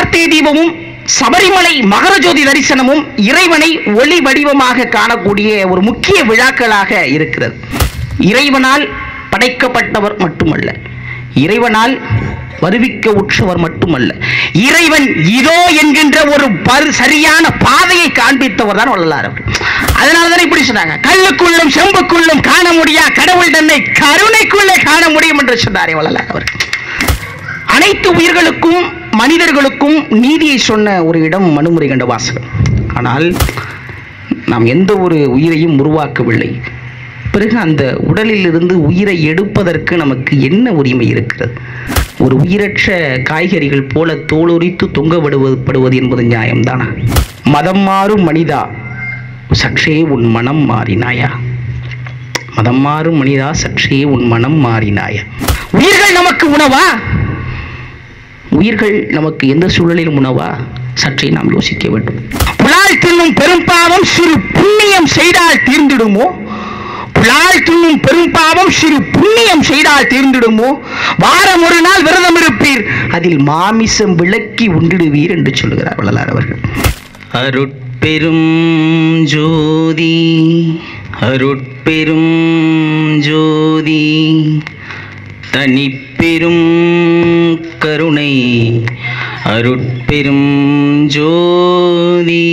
கார்த்திகை தீபமும் சபரிமலை மகரஜோதி தரிசனமும் இறைவனை ஒளி வடிவமாக காணக்கூடிய ஒரு முக்கிய விழாக்களாக இருக்கிறது இறைவனால் படைக்கப்பட்டவர் மட்டுமல்ல இறைவனால் வருவிக்க உற்றவர் மட்டுமல்ல இறைவன் இதோ என்கின்ற ஒரு பரு- சரியான பாதையை காண்பித்தவர் தான் வள்ளலார் அவர் அதனால தான் இப்படி சொன்னாங்க கல்லுக்குள்ளும் செம்புக்குள்ளும் காண முடியா கடவுள் தன்னை கருணைக்குள்ளே காண முடியும் என்று சொன்னாரே வள்ளலார் அவர் அனைத்து உயிர்களுக்கும் மனிதர்களுக்கும் நீதியை சொன்ன ஒரு இடம் மனுமுறை கண்ட வாசகம் ஆனால் நாம் எந்த ஒரு உயிரையும் உருவாக்கவில்லை பிறகு அந்த உடலில் இருந்து உயிரை எடுப்பதற்கு நமக்கு என்ன உரிமை இருக்கிறது ஒரு உயிரற்ற காய்கறிகள் போல தோலுரித்து தொங்க விடுவது படுவது என்பது நியாயம்தானா மதம் மாறும் மனிதா சற்றே உன் மனம் மாறினாயா மதம் மாறும் மனிதா சற்றே உன் மனம் மாறினாயா உயிர்கள் நமக்கு உணவா உயிர்கள் நமக்கு எந்த சூழலிலும் உணவா சற்றே நாம் யோசிக்க வேண்டும் புலால் தின்னும் பெரும்பாவம் சிறு புண்ணியம் செய்தால் தீர்ந்திடுமோ புலால் தின்னும் பெரும்பாவம் சிறு புண்ணியம் செய்தால் தீர்ந்திடுமோ வாரம் ஒரு நாள் விரதம் இருப்பீர் அதில் மாமிசம் விளக்கி உண்டிடுவீர் என்று சொல்லுகிறார் வள்ளலார் அவர்கள் அருட்பெரும் ஜோதி அருட்பெரும் ஜோதி தனிப்பெரும் கருணை அருட்பெரும் ஜோதி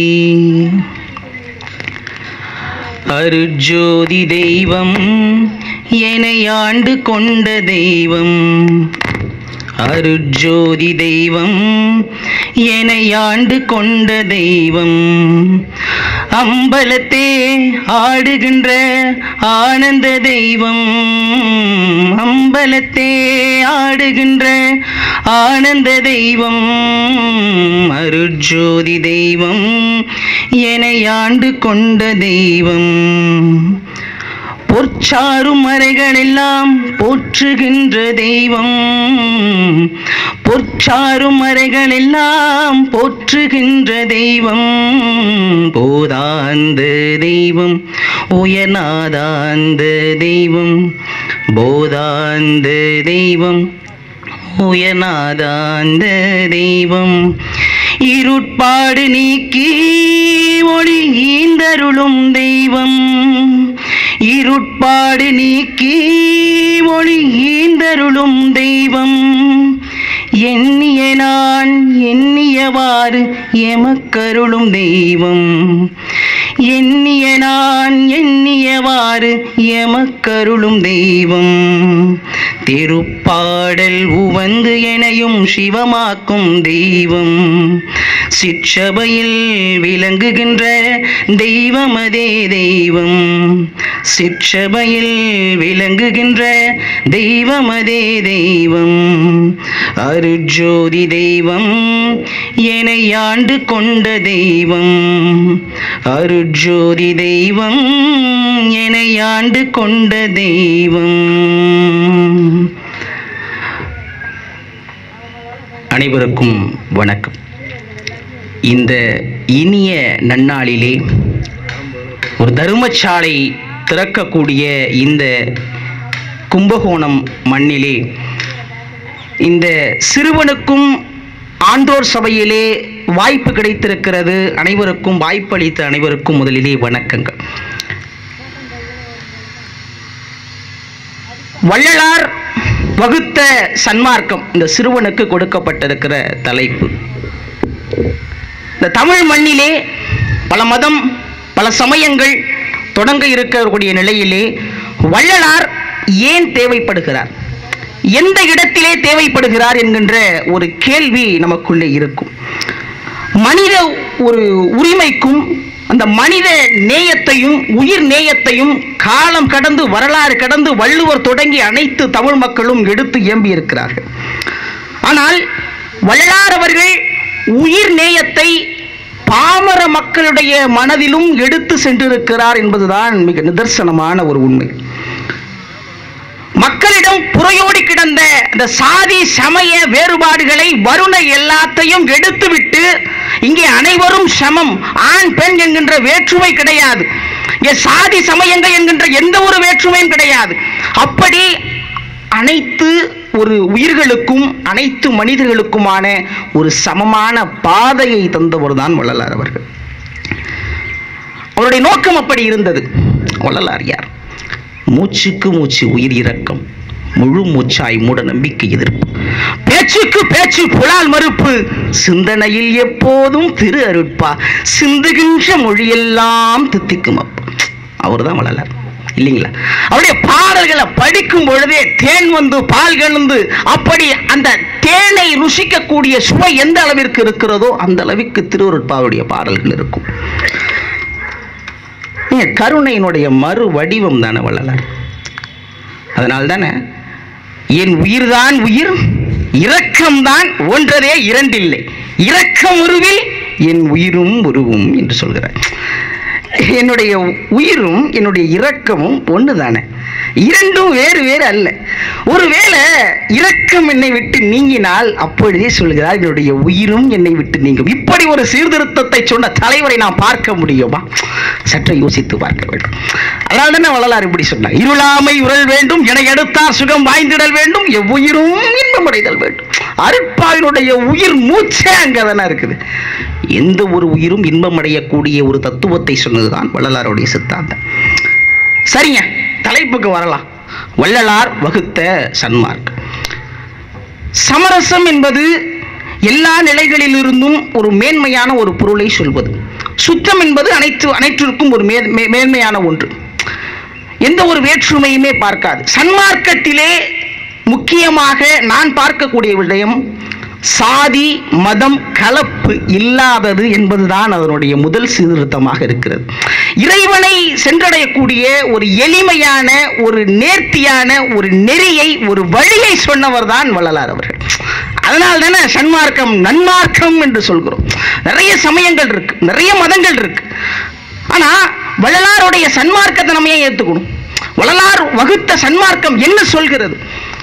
அருஜோதி தெய்வம் என்னை ஆண்டு கொண்ட தெய்வம் அருஜோதி தெய்வம் என்னை ஆண்டு கொண்ட தெய்வம் அம்பலத்தே ஆடுகின்ற ஆனந்த தெய்வம் அம்பலத்தே ஆடுகின்ற ஆனந்த தெய்வம் அருஜோதி தெய்வம் என்னை ஆண்டு கொண்ட தெய்வம் பொற்சாரும் மறைகளெல்லாம் போற்றுகின்ற தெய்வம் பொற்சாரும் மறைகளெல்லாம் போற்றுகின்ற தெய்வம் போதாந்த தெய்வம் உயர்நாதாந்த தெய்வம் போதாந்த தெய்வம் உயர்நாதாந்த தெய்வம் இருட்பாடு நீக்கி ஒளி ஈந்தருளும் தெய்வம் இருட்பாடு நீக்கி ஒளி ஈந்தருளும் தெய்வம் எண்ணிய நான் எண்ணியவாறு எமக்கருளும் தெய்வம் எண்ணிய நான் எண்ணியவாறு எமக்கருளும் தெய்வம் திருப்பாடல் உவந்து எனையும் சிவமாக்கும் தெய்வம் சிற்றபையில் விளங்குகின்ற தெய்வமதே தெய்வம் சிற்றபையில் விளங்குகின்ற தெய்வமதே தெய்வம் அருஜோதி தெய்வம் என்னை ஆண்டு கொண்ட தெய்வம் அருஜோதி தெய்வம் என்னை ஆண்டு கொண்ட தெய்வம் அனைவருக்கும் வணக்கம் இந்த இனிய நன்னாளிலே ஒரு தர்மசாலை திறக்கக்கூடிய இந்த கும்பகோணம் மண்ணிலே இந்த சிறுவனுக்கும் ஆண்டோர் சபையிலே வாய்ப்பு கிடைத்திருக்கிறது அனைவருக்கும் வாய்ப்பளித்த அனைவருக்கும் முதலிலே வணக்கங்கள் வள்ளலார் வகுத்த சன்மார்க்கம் இந்த சிறுவனுக்கு கொடுக்கப்பட்டிருக்கிற தலைப்பு இந்த தமிழ் மண்ணிலே பல மதம் பல சமயங்கள் தொடங்க இருக்கக்கூடிய நிலையிலே வள்ளலார் ஏன் தேவைப்படுகிறார் எந்த இடத்திலே தேவைப்படுகிறார் என்கின்ற ஒரு கேள்வி நமக்குள்ளே இருக்கும் மனித ஒரு உரிமைக்கும் அந்த மனித நேயத்தையும் உயிர் நேயத்தையும் காலம் கடந்து வரலாறு கடந்து வள்ளுவர் தொடங்கி அனைத்து தமிழ் மக்களும் எடுத்து இயம்பி இருக்கிறார்கள் ஆனால் வள்ளலார் அவர்கள் உயிர் நேயத்தை பாமர மக்களுடைய மனதிலும் எடுத்து சென்றிருக்கிறார் என்பதுதான் மிக நிதர்சனமான ஒரு உண்மை மக்களிடம் புறையோடி கிடந்த அந்த சாதி சமய வேறுபாடுகளை வருண எல்லாத்தையும் எடுத்துவிட்டு இங்கே அனைவரும் சமம் ஆண் பெண் என்கின்ற வேற்றுமை கிடையாது இங்கே சாதி சமயங்கள் என்கின்ற எந்த ஒரு வேற்றுமையும் கிடையாது அப்படி அனைத்து ஒரு உயிர்களுக்கும் அனைத்து மனிதர்களுக்குமான ஒரு சமமான பாதையை தந்தவர் தான் வள்ளலார் அவர்கள் அவருடைய நோக்கம் அப்படி இருந்தது வள்ளலார் யார் மூச்சுக்கு மூச்சு உயிர் இரக்கம் முழு மூச்சாய் மூட நம்பிக்கை எதிர்ப்பு பேச்சுக்கு பேச்சு புலால் மறுப்பு சிந்தனையில் எப்போதும் திரு அருட்பா சிந்துகின்ற மொழியெல்லாம் தித்திக்கும் அப்பா அவர் தான் வள்ளலார் இல்லைங்களா அவருடைய பாடல்களை படிக்கும் பொழுதே தேன் வந்து பால் கலந்து அப்படி அந்த தேனை ருசிக்கக்கூடிய சுவை எந்த அளவிற்கு இருக்கிறதோ அந்த அளவிற்கு திருவருட்பாவுடைய பாடல்கள் இருக்கும் நீங்க கருணையினுடைய மறு வடிவம் தானே வள்ளலார் அதனால் தானே என் உயிர்தான் உயிர் இரக்கம்தான் ஒன்றதே இரண்டில்லை இரக்கம் உருவில் என் உயிரும் உருவும் என்று சொல்கிறார் என்னுடைய உயிரும் என்னுடைய இரக்கமும் ஒன்று தானே இரண்டும் வேறு வேறு அல்ல ஒருவேளை இரக்கம் என்னை விட்டு நீங்கினால் அப்பொழுதே சொல்கிறார் என்னுடைய உயிரும் என்னை விட்டு நீங்கும் இப்படி ஒரு சீர்திருத்தத்தை சொன்ன தலைவரை நாம் பார்க்க முடியுமா சற்று யோசித்து பார்க்க வேண்டும் அதனால தானே வள்ளலார் இப்படி சொன்னார் இருளாமை உரல் வேண்டும் என எடுத்தார் சுகம் வாய்ந்திடல் வேண்டும் எவ்வுயிரும் இன்பமடைதல் வேண்டும் அருட்பாவினுடைய உயிர் மூச்சே அங்கே தானே இருக்குது எந்த ஒரு உயிரும் இன்பமடையக்கூடிய ஒரு தத்துவத்தை சொன்னதுதான் வள்ளலாருடைய சித்தாந்தம் சரிங்க தலைப்புக்கு வரலாம் வள்ளலார் வகுத்த சன்மார்க் சமரசம் என்பது எல்லா நிலைகளிலிருந்தும் ஒரு மேன்மையான ஒரு பொருளை சொல்வது சுத்தம் என்பது அனைத்து அனைத்திற்கும் ஒரு மே மே- மேன்மையான ஒன்று எந்த ஒரு வேற்றுமையுமே பார்க்காது சன்மார்க்கத்திலே முக்கியமாக நான் பார்க்கக்கூடிய விடயம் சாதி மதம் கலப்பு இல்லாதது என்பதுதான் அதனுடைய முதல் சீர்திருத்தமாக இருக்கிறது இறைவனை சென்றடையக்கூடிய ஒரு எளிமையான ஒரு நேர்த்தியான ஒரு நெறியை ஒரு வழியை சொன்னவர் தான் வள்ளலார் அவர்கள் அதனால் தானே சன்மார்க்கம் நன்மார்க்கம் என்று சொல்கிறோம் நிறைய சமயங்கள் இருக்கு நிறைய மதங்கள் இருக்கு ஆனா வள்ளலாருடைய சன்மார்க்கத்தை நம்ம ஏன் ஏத்துக்கணும் வள்ளலார் வகுத்த சன்மார்க்கம் என்ன சொல்கிறது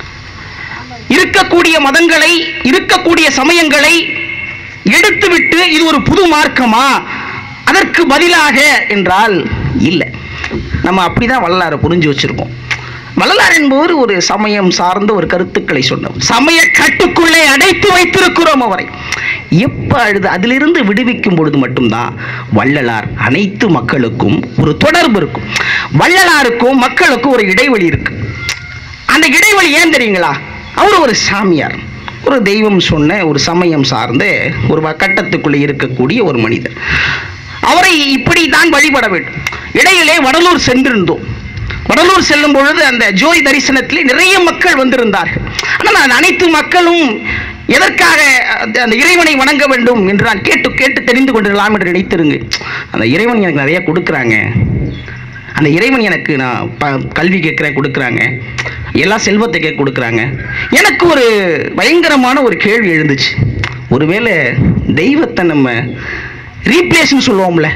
இருக்கக்கூடிய மதங்களை இருக்கக்கூடிய சமயங்களை எடுத்துவிட்டு இது ஒரு புது மார்க்கமா அதற்கு பதிலாக என்றால் இல்லை நம்ம அப்படிதான் வள்ளலாரை புரிஞ்சு வச்சிருக்கோம் வள்ளலார் என்பவர் ஒரு சமயம் சார்ந்த ஒரு கருத்துக்களை சொன்னவர் சமய கட்டுக்குள்ளே அடைத்து வைத்திருக்கிறோம் அவரை எப்ப அழுது அதிலிருந்து விடுவிக்கும் பொழுது மட்டும்தான் வள்ளலார் அனைத்து மக்களுக்கும் ஒரு தொடர்பு இருக்கும் வள்ளலாருக்கும் மக்களுக்கும் ஒரு இடைவெளி இருக்கு அந்த இடைவெளி ஏன் தெரியுங்களா அவர் ஒரு சாமியார் ஒரு தெய்வம் சொன்ன ஒரு சமயம் சார்ந்த ஒரு வ- கட்டத்துக்குள்ளே இருக்கக்கூடிய ஒரு மனிதர் அவரை இப்படி தான் வழிபட வேண்டும் இடையிலே வடலூர் சென்றிருந்தோம் வடலூர் செல்லும் பொழுது அந்த ஜோதி தரிசனத்திலே நிறைய மக்கள் வந்திருந்தார்கள் ஆனால் நான் அனைத்து மக்களும் எதற்காக அந்த- அந்த இறைவனை வணங்க வேண்டும் என்று நான் கேட்டு கேட்டு தெரிந்து கொண்டிருக்கலாம் என்று நினைத்திருங்க அந்த இறைவன் எனக்கு நிறைய கொடுக்குறாங்க அந்த இறைவன் எனக்கு நான் ப கல்வி கேட்குறேன் கொடுக்குறாங்க எல்லா செல்வத்தை கேட்க கொடுக்குறாங்க எனக்கு ஒரு பயங்கரமான ஒரு கேள்வி எழுந்துச்சு ஒருவேளை தெய்வத்தை நம்ம ரீப்ளேஸ்னு சொல்லுவோம்ல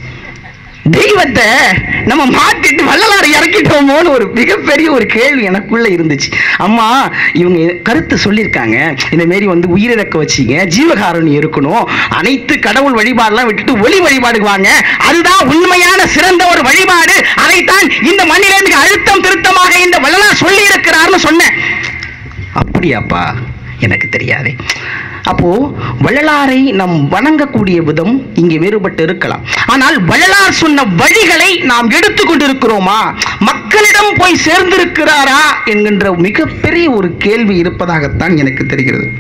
தெய்வத்தை நம்ம மாத்திட்டு வள்ளலார் இறக்கிட்டோமோன்னு ஒரு மிகப்பெரிய ஒரு கேள்வி எனக்குள்ள இருந்துச்சு அம்மா இவங்க கருத்து சொல்லியிருக்காங்க இந்த மாரி வந்து உயிரிழக்க வச்சீங்க ஜீவகாரணி இருக்கணும் அனைத்து கடவுள் வழிபாடெல்லாம் விட்டுட்டு ஒளி வழிபாடுக்கு வாங்க அதுதான் உண்மையான சிறந்த ஒரு வழிபாடு அதைத்தான் இந்த மண்ணிலே மிக அழுத்தம் திருத்தமாக இந்த வள்ளலார் சொல்லி இருக்கிறார்னு சொன்னேன் அப்படியாப்பா எனக்கு தெரியாதே அப்போ வள்ளலாரை நாம் வணங்கக்கூடிய விதம் இங்கே வேறுபட்டு இருக்கலாம் ஆனால் வள்ளலார் சொன்ன வழிகளை நாம் எடுத்துக்கொண்டிருக்கிறோமா மக்களிடம் போய் சேர்ந்திருக்கிறாரா என்கின்ற மிகப்பெரிய ஒரு கேள்வி இருப்பதாகத்தான் எனக்கு தெரிகிறது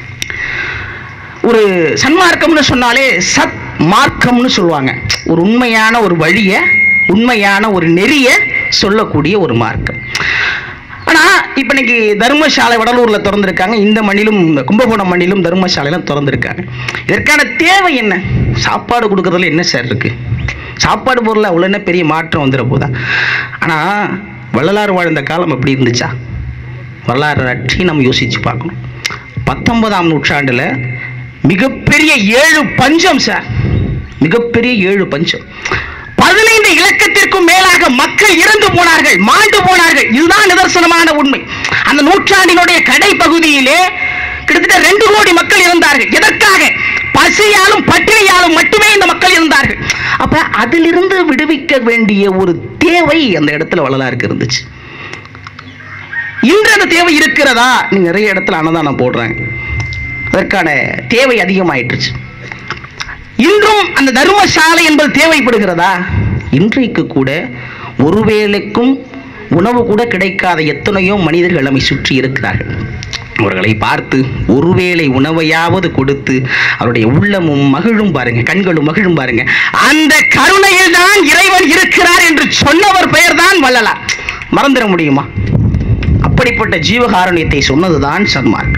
ஒரு சன்மார்க்கம்னு சொன்னாலே சத் மார்க்கம்னு சொல்லுவாங்க ஒரு உண்மையான ஒரு வழியை உண்மையான ஒரு நெறிய சொல்லக்கூடிய ஒரு மார்க்கம் ஆனா இப்போ இன்னைக்கு தர்மசாலை வடலூர்ல திறந்திருக்காங்க இந்த மண்ணிலும் இந்த கும்பகோணம் மண்ணிலும் தர்மசாலையெல்லாம் திறந்திருக்காங்க இதற்கான தேவை என்ன சாப்பாடு கொடுக்கறதுல என்ன சார் இருக்கு சாப்பாடு பொருள் அவ்வளோ என்ன பெரிய மாற்றம் வந்துட போதா ஆனா வள்ளலார் வாழ்ந்த காலம் எப்படி இருந்துச்சா வரலாறு அற்றி நம்ம யோசிச்சு பார்க்கணும் பத்தொன்பதாம் நூற்றாண்டுல மிகப்பெரிய ஏழு பஞ்சம் சார் மிகப்பெரிய ஏழு பஞ்சம் பதினைந்து இலக்கத்திற்கும் மேலாக மக்கள் இறந்து போனார்கள் மாண்டு போனார்கள் இதுதான் நிதர்சனமான உண்மை அந்த நூற்றாண்டினுடைய கடை பகுதியிலே கிட்டத்தட்ட ரெண்டு கோடி மக்கள் இருந்தார்கள் எதற்காக பசியாலும் பட்டினியாலும் மட்டுமே இந்த மக்கள் இருந்தார்கள் அப்ப அதிலிருந்து விடுவிக்க வேண்டிய ஒரு தேவை அந்த இடத்துல வள்ளலாருக்கு இருந்துச்சு இன்று அந்த தேவை இருக்கிறதா நீ நிறைய இடத்துல அன்னதானம் போடுறாங்க அதற்கான தேவை அதிகமாயிட்டுருச்சு இன்றும் அந்த தர்மசாலை என்பது தேவைப்படுகிறதா இன்றைக்கு கூட ஒருவேளைக்கும் உணவு கூட கிடைக்காத எத்தனையோ மனிதர்கள் நம்மை சுற்றி இருக்கிறார்கள் அவர்களை பார்த்து ஒருவேளை உணவையாவது கொடுத்து அவருடைய உள்ளமும் மகிழும் பாருங்க கண்களும் மகிழும் பாருங்க அந்த கருணையில் தான் இறைவன் இருக்கிறார் என்று சொன்னவர் பெயர் தான் வள்ளலார் மறந்துட முடியுமா அப்படிப்பட்ட ஜீவகாருண்யத்தை சொன்னதுதான் சன்மார்க்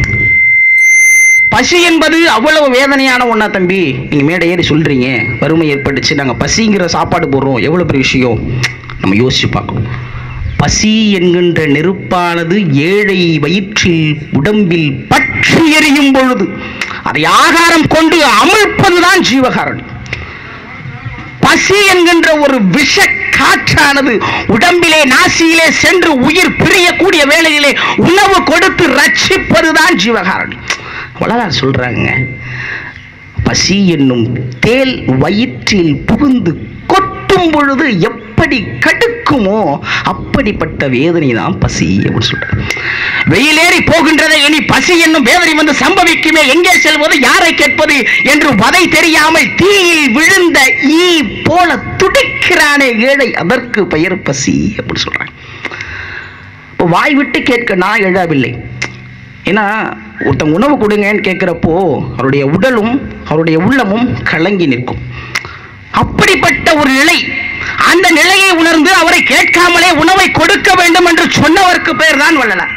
பசி என்பது அவ்வளவு வேதனையான ஒன்றா தம்பி நீங்கள் மேடை ஏறி சொல்கிறீங்க வறுமை ஏற்பட்டுச்சு நாங்கள் பசிங்கிற சாப்பாடு போடுறோம் எவ்வளோ பெரிய விஷயம் நம்ம யோசிச்சு பார்க்கணும் பசி என்கின்ற நெருப்பானது ஏழை வயிற்றில் உடம்பில் பற்றி எரியும் பொழுது அதை ஆகாரம் கொண்டு அமிழ்ப்பதுதான் ஜீவகாரணி பசி என்கின்ற ஒரு விஷ காற்றானது உடம்பிலே நாசியிலே சென்று உயிர் பிரியக்கூடிய வேளையிலே உணவு கொடுத்து ரட்சிப்பதுதான் ஜீவகாரணி வள்ளலார் சொல்றாங்க பசி என்னும் தேல் வயிற்றில் புகுந்து கொட்டும் பொழுது எப்படி கடுக்குமோ அப்படிப்பட்ட வேதனை தான் பசி அப்படின்னு சொல்றாரு வெயிலேறி போகின்றதை இனி பசி என்னும் வேதனை வந்து சம்பவிக்குமே எங்கே செல்வது யாரை கேட்பது என்று வதை தெரியாமல் தீயில் விழுந்த ஈ போல துடிக்கிறானே ஏழை அதற்கு பெயர் பசி அப்படின்னு சொல்றாங்க இப்போ வாய் விட்டு கேட்க நான் எழவில்லை ஏன்னா ஒருத்தன் உணவு கொடுங்கன்னு கேட்குறப்போ அவருடைய உடலும் அவருடைய உள்ளமும் கலங்கி நிற்கும் அப்படிப்பட்ட ஒரு நிலை அந்த நிலையை உணர்ந்து அவரை கேட்காமலே உணவை கொடுக்க வேண்டும் என்று சொன்னவருக்கு பெயர் தான் வள்ளலார்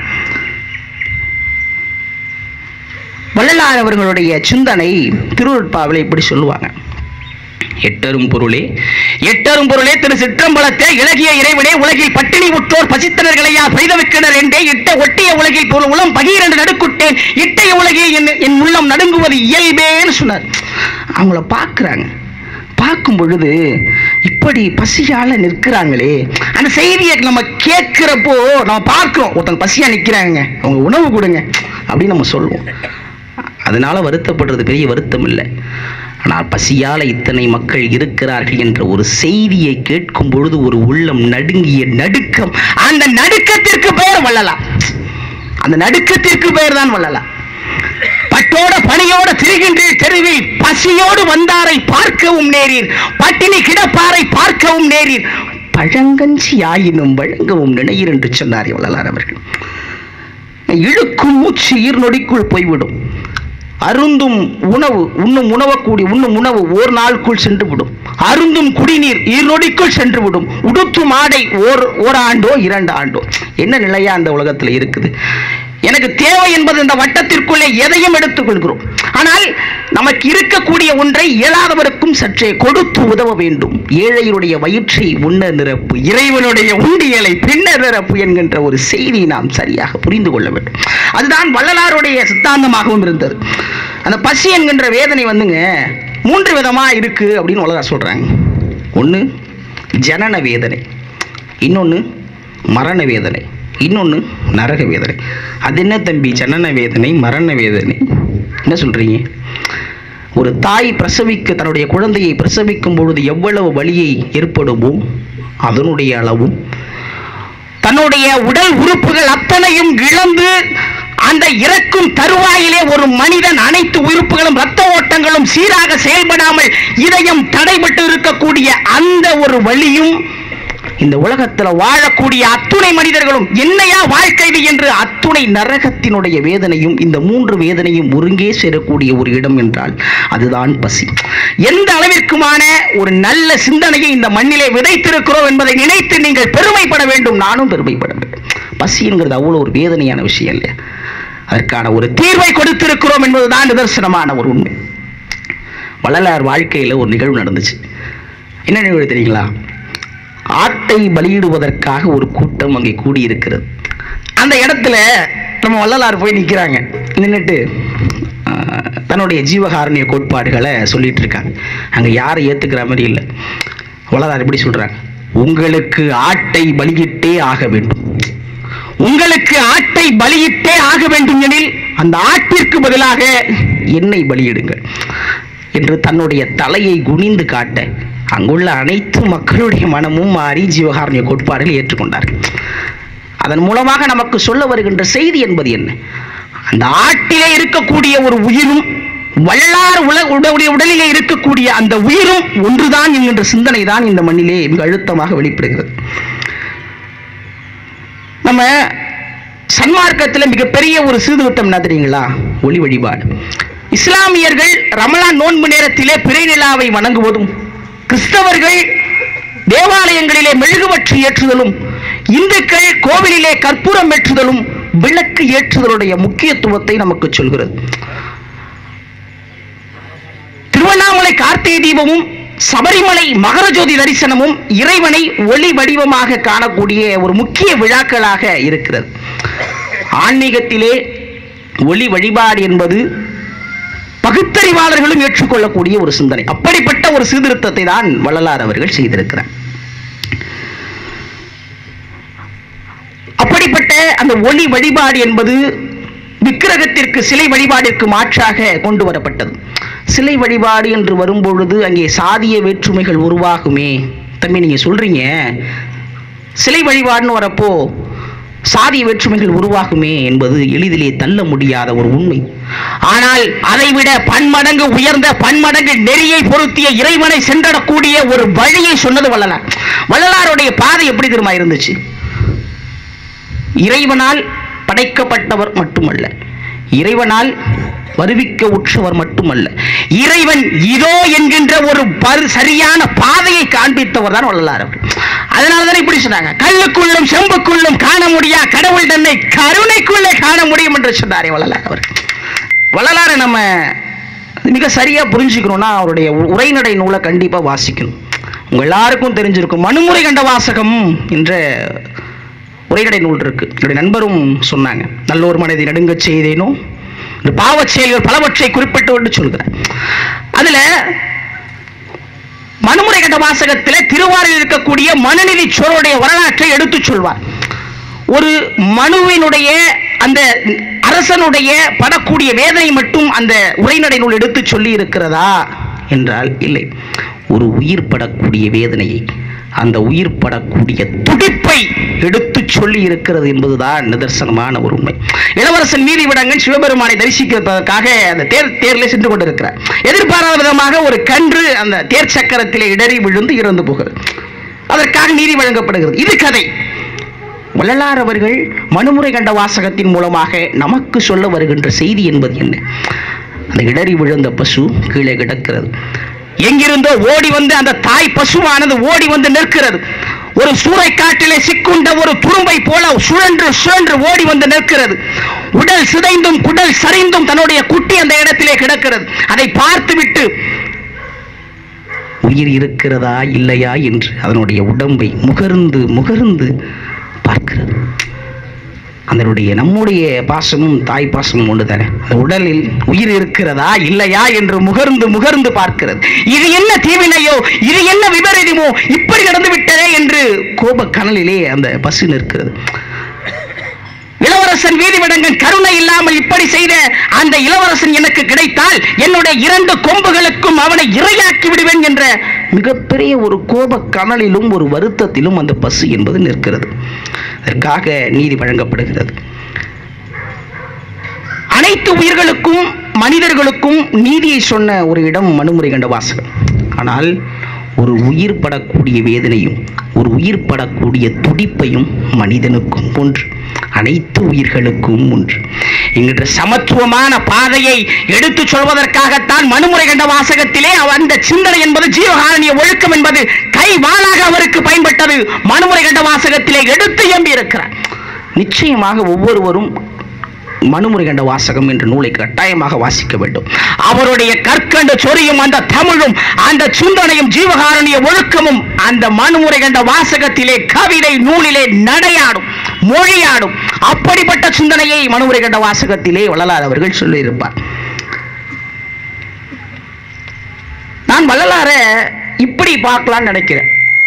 வள்ளலார் அவர்களுடைய சிந்தனை திருவருட்பாவில இப்படி சொல்லுவாங்க எட்டரும் பொருளே எட்டரும் பொருளே திரு சிற்றம்பலத்தே இலகிய இறைவனே உலகில் பட்டினி உற்றோர் பசித்தனர்களையா பெய்தவிக்கினர் என்றே இட்ட ஒட்டிய உலகில் பொருள் உளம் பகீரென்று நடுக்குட்டேன் இட்டைய உலகில் என் என் உள்ளம் நடுங்குவது இயல்பேன்னு சொன்னார் அவங்கள பார்க்குறாங்க பார்க்கும் பொழுது இப்படி பசியால நிற்கிறாங்களே அந்த செய்தியை நம்ம கேட்கிறப்போ நம்ம பார்க்கிறோம் ஒருத்தங்க பசியா நிற்கிறாங்க அவங்க உணவு கொடுங்க அப்படின்னு நம்ம சொல்லுவோம் அதனால வருத்தப்படுறது பெரிய வருத்தம் இல்லை ஆனால் பசியால இத்தனை மக்கள் இருக்கிறார்கள் என்ற ஒரு செய்தியை கேட்கும் பொழுது ஒரு உள்ளம் நடுங்கிய நடுக்கம் அந்த நடுக்கத்திற்கு பெயர் வள்ளலாம் அந்த நடுக்கத்திற்கு பெயர் தான் வள்ளலாம் பட்டோட பணியோட திரிகின்றீர் தெருவில் பசியோடு வந்தாரை பார்க்கவும் நேரீர் பட்டினி கிடப்பாரை பார்க்கவும் நேரீர் பழங்கஞ்சி ஆயினும் வழங்கவும் நினையீர் என்று சொன்னார் வள்ளலார் அவர்கள் இழுக்கும் மூச்சு ஈர் நொடிக்குள் போய்விடும் அருந்தும் உணவு உண்ணும் உணவக்கூடிய உண்ணும் உணவு ஓர் நாளுக்குள் சென்று விடும் அருந்தும் குடிநீர் ஈர்நொடிக்குள் சென்று விடும் உடுத்தும் ஆடை ஓர் ஓராண்டோ இரண்டு ஆண்டோ என்ன நிலையா அந்த உலகத்தில் இருக்குது எனக்கு தேவை என்பது இந்த வட்டத்திற்குள்ளே எதையும் எடுத்துக் கொள்கிறோம் ஆனால் நமக்கு இருக்கக்கூடிய ஒன்றை இயலாதவருக்கும் சற்றே கொடுத்து உதவ வேண்டும் ஏழையினுடைய வயிற்றை உண்ண நிரப்பு இறைவனுடைய உண்டியலை பின்னர் நிரப்பு என்கின்ற ஒரு செய்தியை நாம் சரியாக புரிந்து கொள்ள வேண்டும் அதுதான் வள்ளலாருடைய சித்தாந்தமாகவும் இருந்தது அந்த பசி என்கின்ற வேதனை வந்துங்க மூன்று விதமா இருக்கு அப்படின்னு வள்ளலார் சொல்றாங்க ஒன்று ஜனன வேதனை இன்னொன்று மரண வேதனை இன்னொன்று நரக வேதனை அது என்ன தம்பி ஜனன வேதனை மரண வேதனை என்ன சொல்றீங்க ஒரு தாய் பிரசவிக்க தன்னுடைய குழந்தையை பிரசவிக்கும் பொழுது எவ்வளவு வலியை ஏற்படுமோ அதனுடைய அளவும் தன்னுடைய உடல் உறுப்புகள் அத்தனையும் இழந்து அந்த இறக்கும் தருவாயிலே ஒரு மனிதன் அனைத்து உறுப்புகளும் ரத்த ஓட்டங்களும் சீராக செயல்படாமல் இதயம் தடைபட்டு இருக்கக்கூடிய அந்த ஒரு வழியும் இந்த உலகத்துல வாழக்கூடிய அத்துணை மனிதர்களும் என்னையா வாழ்க்கை இது என்று அத்துணை நரகத்தினுடைய வேதனையும் இந்த மூன்று வேதனையும் ஒருங்கே சேரக்கூடிய ஒரு இடம் என்றால் அதுதான் பசி எந்த அளவிற்குமான ஒரு நல்ல சிந்தனையை இந்த மண்ணிலே விதைத்திருக்கிறோம் என்பதை நினைத்து நீங்கள் பெருமைப்பட வேண்டும் நானும் பெருமைப்பட வேண்டும் பசிங்கிறது அவ்வளோ ஒரு வேதனையான விஷயம் இல்லையா அதற்கான ஒரு தீர்வை கொடுத்திருக்கிறோம் என்பதுதான் நிதர்சனமான ஒரு உண்மை வள்ளலார் வாழ்க்கையில் ஒரு நிகழ்வு நடந்துச்சு என்ன நிகழ்வு தெரியுங்களா ஆட்டை பலியிடுவதற்காக ஒரு கூட்டம் அங்கே கூடியிருக்கிறது அந்த இடத்துல நம்ம வள்ளலார் போய் நிற்கிறாங்க நின்றுட்டு தன்னுடைய ஜீவகாருண்ய கோட்பாடுகளை சொல்லிட்டு இருக்காங்க அங்கே யாரை ஏற்றுக்கிற மாதிரி இல்லை வள்ளலார் எப்படி சொல்றாங்க உங்களுக்கு ஆட்டை பலியிட்டே ஆக வேண்டும் உங்களுக்கு ஆட்டை பலியிட்டே ஆக வேண்டும் எனில் அந்த ஆட்டிற்கு பதிலாக என்னை பலியிடுங்கள் என்று தன்னுடைய தலையை குனிந்து காட்ட அங்குள்ள அனைத்து மக்களுடைய மனமும் மாறி ஜீவகாருண்ய கோட்பாடுகளை ஏற்றுக்கொண்டார்கள் அதன் மூலமாக நமக்கு சொல்ல வருகின்ற செய்தி என்பது என்ன அந்த ஆட்டிலே இருக்கக்கூடிய ஒரு உயிரும் வல்லார் உல உடைய உடலிலே இருக்கக்கூடிய அந்த உயிரும் ஒன்றுதான் என்கின்ற சிந்தனை தான் இந்த மண்ணிலே மிக அழுத்தமாக வெளிப்படுகிறது நம்ம சன்மார்க்கத்தில் மிகப்பெரிய ஒரு சீர்திருத்தம் என்ன தெரியுங்களா ஒளி வழிபாடு இஸ்லாமியர்கள் ரமலான் நோன்பு நேரத்திலே பிறை நிலாவை வணங்குவதும் கிறிஸ்தவர்கள் தேவாலயங்களிலே மெழுகுவற்றி ஏற்றுதலும் இந்துக்கள் கோவிலிலே கற்பூரம் ஏற்றுதலும் விளக்கு ஏற்றுதலுடைய முக்கியத்துவத்தை நமக்கு சொல்கிறது திருவண்ணாமலை கார்த்திகை தீபமும் சபரிமலை மகரஜோதி தரிசனமும் இறைவனை ஒளி வடிவமாக காணக்கூடிய ஒரு முக்கிய விழாக்களாக இருக்கிறது ஆன்மீகத்திலே ஒளி வழிபாடு என்பது பகுத்தறிவாளர்களும் ஏற்றுக்கொள்ளக்கூடிய ஒரு சிந்தனை அப்படிப்பட்ட ஒரு சீர்திருத்தத்தை தான் வள்ளலார் அவர்கள் செய்திருக்கிறார் அப்படிப்பட்ட அந்த ஒளி வழிபாடு என்பது விக்கிரகத்திற்கு சிலை வழிபாடிற்கு மாற்றாக கொண்டு வரப்பட்டது சிலை வழிபாடு என்று வரும்பொழுது அங்கே சாதிய வேற்றுமைகள் உருவாகுமே தம்பி நீங்க சொல்றீங்க சிலை வழிபாடுன்னு வரப்போ சாதிய வேற்றுமைகள் உருவாகுமே என்பது எளிதிலே தள்ள முடியாத ஒரு உண்மை ஆனால் அதைவிட பன்மடங்கு உயர்ந்த பன்மடங்கு நெறியை பொருத்திய இறைவனை சென்றடக்கூடிய ஒரு வழியை சொன்னது வள்ளலார் வள்ளலாருடைய பாதை எப்படி தெரியுமா இருந்துச்சு இறைவனால் படைக்கப்பட்டவர் மட்டுமல்ல இறைவனால் வருவிக்க உற்றவர் மட்டுமல்ல இறைவன் இதோ என்கின்ற ஒரு பரு சரியான பாதையை காண்பித்தவர் தான் வள்ளலார் அவர் அதனால தானே இப்படி சொன்னாங்க கல்லுக்குள்ளும் செம்புக்குள்ளும் காண முடியா கடவுள் தன்னை கருணைக்குள்ளே காண முடியும் என்று சொன்னாரே வள்ளலார் அவர் வள்ளலாரை நம்ம மிக சரியா புரிஞ்சுக்கணும்னா அவருடைய உரைநடை நூலை கண்டிப்பா வாசிக்கணும் உங்க எல்லாருக்கும் தெரிஞ்சிருக்கும் மனுமுறை கண்ட வாசகம் என்ற உரைநடை நூல் இருக்கு என்னுடைய நண்பரும் சொன்னாங்க நல்லோர் மனதை நடுங்கச் செய்தேனோ இந்த பாவச் செயல்கள் பலவற்றை குறிப்பிட்டு கொண்டு சொல்கிறார் அதுல மனுமுறை கண்ட வாசகத்தில் திருவாரில் இருக்கக்கூடிய மனுநீதி சோழருடைய வரலாற்றை எடுத்துச் சொல்வார் ஒரு மனுவினுடைய அந்த அரசனுடைய படக்கூடிய வேதனை மட்டும் அந்த உரைநடை நூல் எடுத்து சொல்லி இருக்கிறதா என்றால் இல்லை ஒரு உயிர் படக்கூடிய வேதனையை அந்த உயிர் படக்கூடிய துடிப்பை எடுத்து சொல்லி இருக்கிறது என்பதுதான் நிதர்சனமான ஒரு உண்மை இளவரசன் நீதிவிடங்கன் சிவபெருமானை தரிசிக்கிறதுக்காக அந்த தேர் தேர்ல சென்று கொண்டிருக்கிறார் எதிர்பாராத விதமாக ஒரு கன்று அந்த தேர் சக்கரத்திலே இடறி விழுந்து இறந்து போகிறது அதற்காக நீதி வழங்கப்படுகிறது இது கதை வள்ளலார் அவர்கள் மனுமுறை கண்ட வாசகத்தின் மூலமாக நமக்கு சொல்ல வருகின்ற செய்தி என்பது என்ன அந்த இடறி விழுந்த பசு கீழே கிடக்கிறது எங்கிருந்தோ ஓடி வந்து அந்த தாய் பசுவானது ஓடி வந்து நிற்கிறது ஒரு சூறைக்காட்டிலே சிக்குண்ட ஒரு துரும்பை போல சுழன்று சுழன்று ஓடி வந்து நிற்கிறது உடல் சிதைந்தும் குடல் சரிந்தும் தன்னுடைய குட்டி அந்த இடத்திலே கிடக்கிறது அதை பார்த்துவிட்டு உயிர் இருக்கிறதா இல்லையா என்று அதனுடைய உடம்பை முகர்ந்து முகர்ந்து பார்க்கிறது அதனுடைய நம்முடைய பாசமும் தாய் பாசமும் ஒன்று தானே அந்த உடலில் உயிர் இருக்கிறதா இல்லையா என்று முகர்ந்து முகர்ந்து பார்க்கிறது இது என்ன தீவினையோ இது என்ன விபரீதமோ இப்படி நடந்து விட்டதே என்று கோப கனலிலே அந்த பசு நிற்கிறது இளவரசன் வீதிவிடங்கன் கருணை இல்லாமல் இப்படி செய்த அந்த இளவரசன் எனக்கு கிடைத்தால் என்னுடைய இரண்டு கொம்புகளுக்கும் அவனை இரையாக்கி விடுவேன் என்ற மிகப்பெரிய ஒரு கோப கனலிலும் ஒரு வருத்தத்திலும் அந்த பசு என்பது நிற்கிறது அதற்காக நீதி வழங்கப்படுகிறது அனைத்து உயிர்களுக்கும் மனிதர்களுக்கும் நீதியை சொன்ன ஒரு இடம் மனுமுறை கண்ட வாசகம் ஆனால் ஒரு உயிர் படக்கூடிய வேதனையும் ஒரு உயிர் படக்கூடிய துடிப்பையும் மனிதனுக்கும் ஒன்று அனைத்து உயிர்களுக்கும் ஒன்று என்கின்ற சமத்துவமான பாதையை எடுத்துச் சொல்வதற்காகத்தான் மனுமுறை கண்ட வாசகத்திலே அவ- அந்த சிந்தனை என்பது ஜீவகாரணிய ஒழுக்கம் என்பது கை வாளாக அவருக்கு பயன்பட்டது மனுமுறை கண்ட வாசகத்திலே எடுத்து எம்பி இருக்கிறார் நிச்சயமாக ஒவ்வொருவரும் மனுமுறை கண்ட வாசகம் என்ற நூலை கட்டாயமாக வாசிக்க வேண்டும் அவருடைய கற்கண்டு சொரியும் அந்த தமிழும் அந்த சிந்தனையும் ஜீவகாரணிய ஒழுக்கமும் அந்த மனுமுறை கண்ட வாசகத்திலே கவிதை நூலிலே நடையாடும் மொழியாடும் அப்படிப்பட்ட சிந்தனையை மனுமுறை கண்ட வாசகத்திலே வள்ளலார் அவர்கள் சொல்லியிருப்பார் நான் வள்ளலார இப்படி பார்க்கலாம்னு நினைக்கிறேன்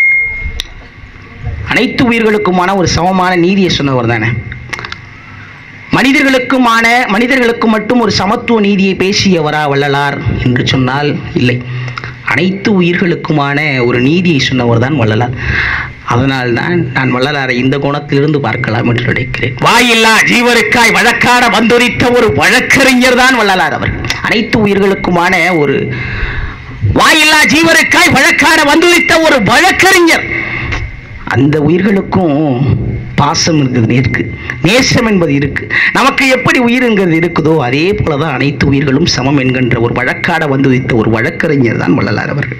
அனைத்து உயிர்களுக்குமான ஒரு சமமான நீதியை சொன்னவர் தானே மனிதர்களுக்குமான மனிதர்களுக்கு மட்டும் ஒரு சமத்துவ நீதியை பேசியவரா வள்ளலார் என்று சொன்னால் இல்லை அனைத்து உயிர்களுக்குமான ஒரு நீதியை சொன்னவர் தான் வள்ளலார் அதனால்தான் நான் வள்ளலாரை இந்த கோணத்திலிருந்து பார்க்கலாம் என்று நினைக்கிறேன் வாயில்லா ஜீவருக்காய் வழக்காட வந்துரித்த ஒரு வழக்கறிஞர் தான் வள்ளலார் அவர் அனைத்து உயிர்களுக்குமான ஒரு வாயில்லா ஜீவருக்காய் வழக்காட வந்துரித்த ஒரு வழக்கறிஞர் அந்த உயிர்களுக்கும் பாசம் இருக்குது இருக்கு நேசம் என்பது இருக்கு நமக்கு எப்படி உயிருங்கிறது இருக்குதோ அதே போலதான் அனைத்து உயிர்களும் சமம் என்கின்ற ஒரு வழக்காட வந்து வைத்த ஒரு வழக்கறிஞர் தான் வள்ளலார் அவர்கள்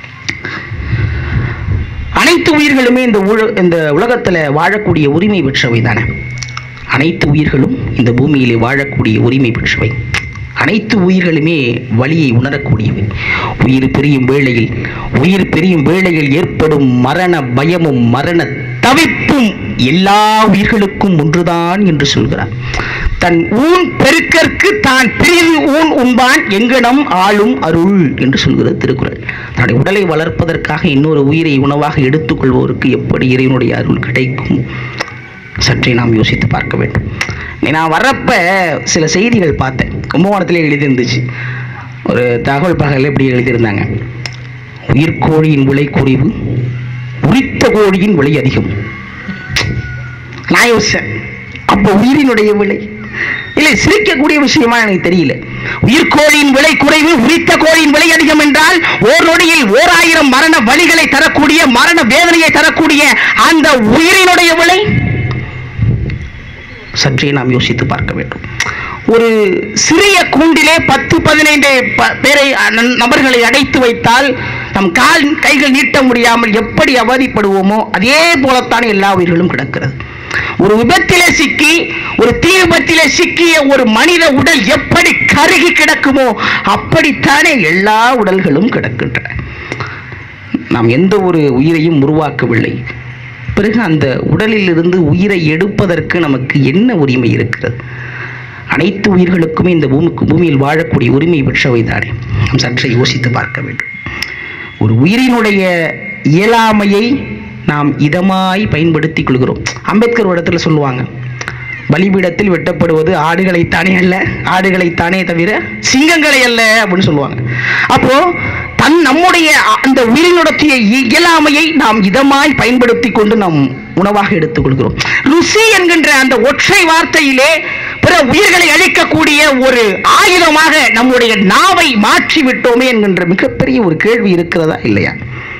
அனைத்து உயிர்களுமே இந்த உல- இந்த உலகத்துல வாழக்கூடிய உரிமை பெற்றவை தானே அனைத்து உயிர்களும் இந்த பூமியிலே வாழக்கூடிய உரிமை பெற்றவை அனைத்து உயிர்களுமே வலியை உணரக்கூடியவை உயிர் பிரியும் வேளையில் உயிர் பிரியும் வேளையில் ஏற்படும் மரண பயமும் மரண தவிப்பும் எல்லா உயிர்களுக்கும் ஒன்றுதான் என்று சொல்கிறார் தன் ஊன் பெருக்கற்கு தான் பிரிவு ஊன் உண்பான் எங்கனம் ஆளும் அருள் என்று சொல்கிறது திருக்குறள் தன்னுடைய உடலை வளர்ப்பதற்காக இன்னொரு உயிரை உணவாக எடுத்துக்கொள்வோருக்கு எப்படி இறைவனுடைய அருள் கிடைக்கும் சற்றே நாம் யோசித்து பார்க்க வேண்டும் நான் வர்றப்ப சில செய்திகள் பார்த்தேன் கும்பகோணத்திலே எழுதியிருந்துச்சு ஒரு தகவல் பலகையில் இப்படி எழுதியிருந்தாங்க உயிர்கோழியின் விலை குறைவு உரித்த கோழியின் விலை அதிகம் நான் யோசிச்சேன் அப்போ உயிரினுடைய விலை இல்லை சிரிக்கக்கூடிய விஷயமா எனக்கு தெரியல உயிர்கோழியின் விலை குறைவு உரித்த கோழியின் விலை அதிகம் என்றால் ஓர் நொடியில் ஓர் ஆயிரம் மரண வலிகளை தரக்கூடிய மரண வேதனையை தரக்கூடிய அந்த உயிரினுடைய விலை சற்றே நாம் யோசித்து பார்க்க வேண்டும் ஒரு சிறிய கூண்டிலே பத்து பதினைந்து ப- பேரை அ- ந- நபர்களை அடைத்து வைத்தால் நம் கால் கைகள் நீட்ட முடியாமல் எப்படி அவதிப்படுவோமோ அதே போலத்தான் எல்லா உயிர்களும் கிடக்கிறது ஒரு விபத்திலே சிக்கி ஒரு தீ விபத்திலே சிக்கிய ஒரு மனித உடல் எப்படி கருகி கிடக்குமோ அப்படித்தானே எல்லா உடல்களும் கிடக்கின்றன நாம் எந்த ஒரு உயிரையும் உருவாக்கவில்லை பிறகு அந்த உடலில் இருந்து உயிரை எடுப்பதற்கு நமக்கு என்ன உரிமை இருக்கிறது அனைத்து உயிர்களுக்குமே இந்த பூமிக்கு பூமியில் வாழக்கூடிய உரிமை பெற்றவை தானே நாம் சற்றே யோசித்து பார்க்க வேண்டும் ஒரு உயிரினுடைய இயலாமையை நாம் இதமாய் பயன்படுத்திக் கொள்கிறோம் அம்பேத்கர் ஒரு இடத்துல சொல்லுவாங்க பலிபீடத்தில் வெட்டப்படுவது ஆடுகளைத்தானே அல்ல ஆடுகளைத்தானே தவிர சிங்கங்களை அல்ல அப்படின்னு சொல்லுவாங்க அப்போ தன் நம்முடைய அந்த உயிரினுடைய இயலாமையை நாம் இதமாய் பயன்படுத்தி கொண்டு நாம் உணவாக எடுத்துக்கொள்கிறோம் ருசி என்கின்ற அந்த ஒற்றை வார்த்தையிலே பிற உயிர்களை அழிக்கக்கூடிய ஒரு ஆயுதமாக நம்முடைய நாவை மாற்றி விட்டோமே என்கின்ற மிகப்பெரிய ஒரு கேள்வி இருக்கிறதா இல்லையா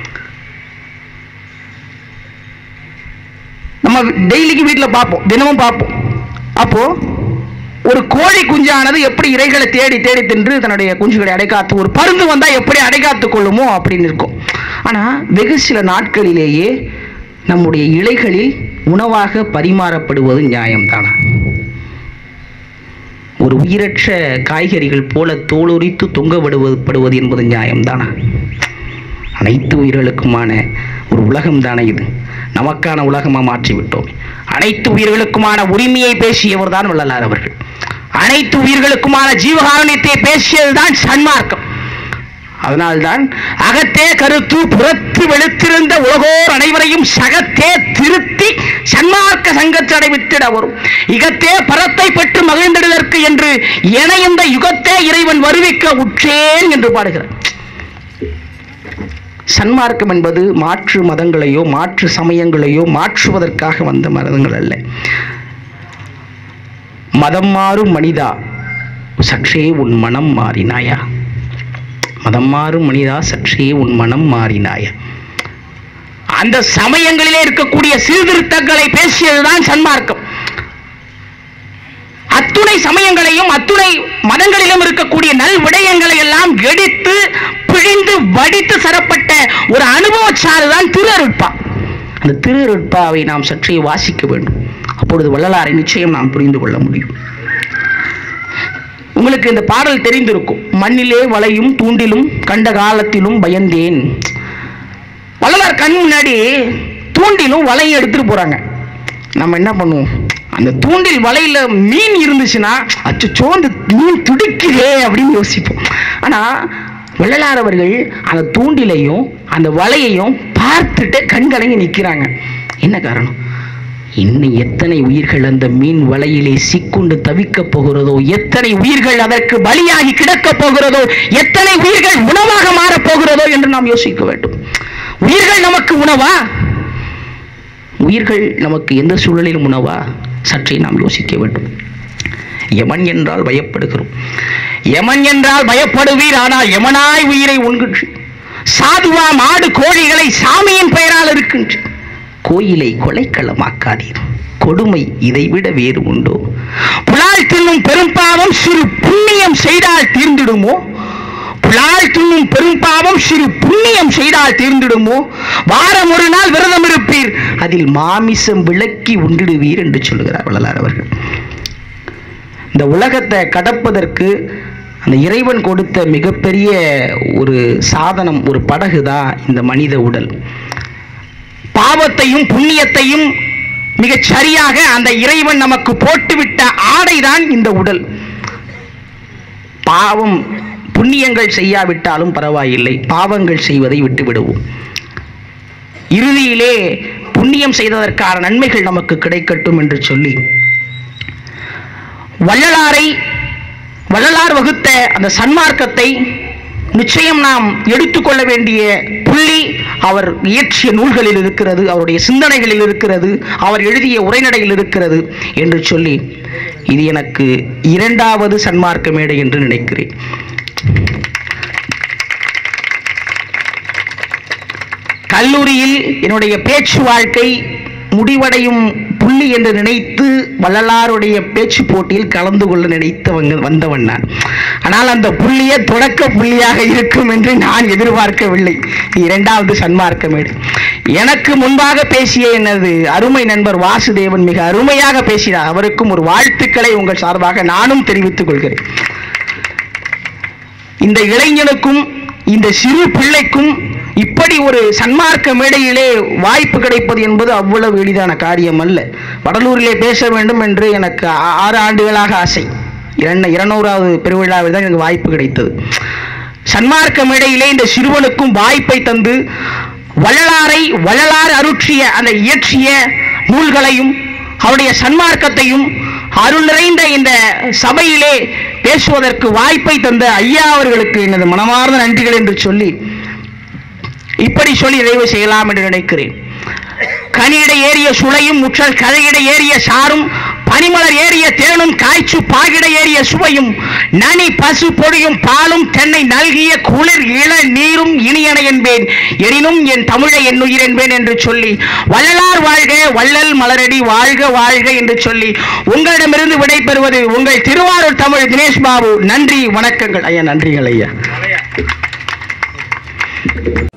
நம்ம டெய்லிக்கு வீட்டில் பார்ப்போம் தினமும் பார்ப்போம் அப்போ ஒரு கோழி குஞ்சானது எப்படி இறைகளை தேடி தேடி தின்று தன்னுடைய குஞ்சுகளை அடைக்காத்து ஒரு பருந்து வந்தா எப்படி அடைக்காத்து கொள்ளுமோ அப்படின்னு இருக்கும் ஆனா வெகு சில நாட்களிலேயே நம்முடைய இலைகளில் உணவாக பரிமாறப்படுவது நியாயம்தானா ஒரு உயிரற்ற காய்கறிகள் போல தோலுரித்து தொங்க விடுவது படுவது என்பது நியாயம்தானா அனைத்து உயிர்களுக்குமான ஒரு உலகம் தானே இது நமக்கான உலகமா மாற்றி விட்டோம் அனைத்து உயிர்களுக்குமான உரிமையை பேசியவர் தான் வள்ளலார் அவர்கள் அனைத்து உயிர்களுக்குமான ஜீவகாருண்யத்தை பேசியதுதான் சன்மார்க்கம் அதனால்தான் அகத்தே கருத்து புறத்து வெளுத்திருந்த உலகோர் அனைவரையும் சகத்தே திருத்தி சன்மார்க்க சங்கத்தை அடைவித்திட வரும் இகத்தே பரத்தை பெற்று மகிழ்ந்திடுதற்கு என்று என இந்த யுகத்தே இறைவன் வருவிக்க உற்றேன் என்று பாடுகிறார் சன்மார்க்கம் என்பது மாற்று மதங்களையோ மாற்று சமயங்களையோ மாற்றுவதற்காக வந்த மதங்கள் அல்ல மதம் மாறும் மனிதா சற்றே உன் மனம் மாறினாயா மதம் மாறும் மனிதா சற்றே உன் மனம் மாறினாயா அந்த சமயங்களிலே இருக்கக்கூடிய சீர்திருத்தங்களை பேசியதுதான் சன்மார்க்கம் அத்துணை சமயங்களையும் அத்துணை மதங்களிலும் இருக்கக்கூடிய நல் விடயங்களை எல்லாம் எடுத்து பிழிந்து வடித்து சரப்பட்ட ஒரு அனுபவச்சாறுதான் திருஅருட்பா அந்த திருஅருட்பாவை நாம் சற்றே வாசிக்க வேண்டும் அப்பொழுது வள்ளலாரை நிச்சயம் நாம் புரிந்து கொள்ள முடியும் உங்களுக்கு இந்த பாடல் தெரிந்திருக்கும் மண்ணிலே வளையும் தூண்டிலும் கண்ட காலத்திலும் பயந்தேன் வள்ளலார் கண் முன்னாடி தூண்டிலும் வலையும் எடுத்துட்டு போறாங்க நம்ம என்ன பண்ணுவோம் அந்த தூண்டில் வலையில மீன் இருந்துச்சுன்னா அச்சோ அந்த மீன் துடிக்குதே அப்படின்னு யோசிப்போம் ஆனா வள்ளலார் அவர்கள் அந்த தூண்டிலையும் அந்த வலையையும் பார்த்துட்டு கண்கலங்கி நிற்கிறாங்க என்ன காரணம் இன்னும் எத்தனை உயிர்கள் அந்த மீன் வலையிலே சிக்குண்டு தவிக்கப் போகிறதோ எத்தனை உயிர்கள் அதற்கு பலியாகி கிடக்கப் போகிறதோ எத்தனை உயிர்கள் உணவாக மாறப் போகிறதோ என்று நாம் யோசிக்க வேண்டும் உயிர்கள் நமக்கு உணவா உயிர்கள் நமக்கு எந்த சூழலிலும் உணவா சற்றே நாம் யோசிக்க வேண்டும் யமன் என்றால் பயப்படுகிறோம் யமன் என்றால் பயப்படுவீர் ஆனால் யமனாய் உயிரை உண்கின்ற சாதுவா மாடு கோழிகளை சாமியின் பெயரால் இருக்கின்ற கோயிலை கொலைக்களமாக்காதீர் கொடுமை இதைவிட வேறு உண்டோ புலால் தின்னும் பெரும்பாவம் சிறு புண்ணியம் செய்தால் தீர்ந்திடுமோ புலால் தின்னும் பெரும்பாவம் சிறு புண்ணியம் செய்தால் தீர்ந்திடுமோ வாரம் ஒரு நாள் விரதம் இருப்பீர் அதில் மாமிசம் விளக்கி உண்டிடுவீர் என்று சொல்லுகிறார் வள்ளலார் அவர்கள் இந்த உலகத்தை கடப்பதற்கு அந்த இறைவன் கொடுத்த மிகப்பெரிய ஒரு சாதனம் ஒரு படகு தான் இந்த மனித உடல் பாவத்தையும் புண்ணியத்தையும் மிகச் சரியாக அந்த இறைவன் நமக்கு போட்டுவிட்ட ஆடைதான் இந்த உடல் பாவம் புண்ணியங்கள் செய்யாவிட்டாலும் பரவாயில்லை பாவங்கள் செய்வதை விட்டுவிடுவோம் இறுதியிலே புண்ணியம் செய்ததற்கான நன்மைகள் நமக்கு கிடைக்கட்டும் என்று சொல்லி வள்ளலாரை வள்ளலார் வகுத்த அந்த சன்மார்க்கத்தை நிச்சயம் நாம் எடுத்துக்கொள்ள வேண்டிய புள்ளி அவர் இயற்றிய நூல்களில் இருக்கிறது அவருடைய சிந்தனைகளில் இருக்கிறது அவர் எழுதிய உரைநடையில் இருக்கிறது என்று சொல்லி இது எனக்கு இரண்டாவது சன்மார்க்க மேடை என்று நினைக்கிறேன் கல்லூரியில் என்னுடைய பேச்சு வாழ்க்கை முடிவடையும் புள்ளி என்று நினைத்து வள்ளலாருடைய பேச்சு போட்டியில் கலந்து கொள்ள நினைத்து வந்தவன் நான் ஆனால் அந்த புள்ளியே தொடக்க புள்ளியாக இருக்கும் என்று நான் எதிர்பார்க்கவில்லை இரண்டாவது சன்மார்க்கமேடு எனக்கு முன்பாக பேசிய எனது அருமை நண்பர் வாசுதேவன் மிக அருமையாக பேசினார் அவருக்கும் ஒரு வாழ்த்துக்களை உங்கள் சார்பாக நானும் தெரிவித்துக் கொள்கிறேன் இந்த இளைஞனுக்கும் இந்த சிறு பிள்ளைக்கும் இப்படி ஒரு சன்மார்க்க மேடையிலே வாய்ப்பு கிடைப்பது என்பது அவ்வளவு எளிதான காரியம் அல்ல வடலூரிலே பேச வேண்டும் என்று எனக்கு ஆ- ஆறு ஆண்டுகளாக ஆசை இரண்டு இருநூறாவது பெருவிழாவில் தான் எனக்கு வாய்ப்பு கிடைத்தது சன்மார்க்க மேடையிலே இந்த சிறுவனுக்கும் வாய்ப்பை தந்து வள்ளலாரை வள்ளலார் அருற்றிய அந்த இயற்றிய நூல்களையும் அவருடைய சன்மார்க்கத்தையும் அருள் நிறைந்த இந்த சபையிலே பேசுவதற்கு வாய்ப்பை தந்த ஐயா அவர்களுக்கு எனது மனமார்ந்த நன்றிகள் என்று சொல்லி இப்படி சொல்லி நிறைவு செய்யலாம் என்று நினைக்கிறேன் கனியிட ஏறிய சுளையும் முற்றல் கழையிட ஏறிய சாரும் பனிமலர் ஏறிய தேனும் காய்ச்சு பாகிட ஏறிய சுவையும் நனி பசு பொடியும் பாலும் தென்னை நல்கிய குளிர் இள நீரும் இனியன என்பேன் எனினும் என் தமிழை என் உயிர் என்பேன் என்று சொல்லி வள்ளலார் வாழ்க வள்ளல் மலரடி வாழ்க வாழ்க என்று சொல்லி உங்களிடமிருந்து விடைபெறுவது உங்கள் திருவாரூர் தமிழ் தினேஷ் பாபு நன்றி வணக்கங்கள் ஐயா நன்றிகள் ஐயா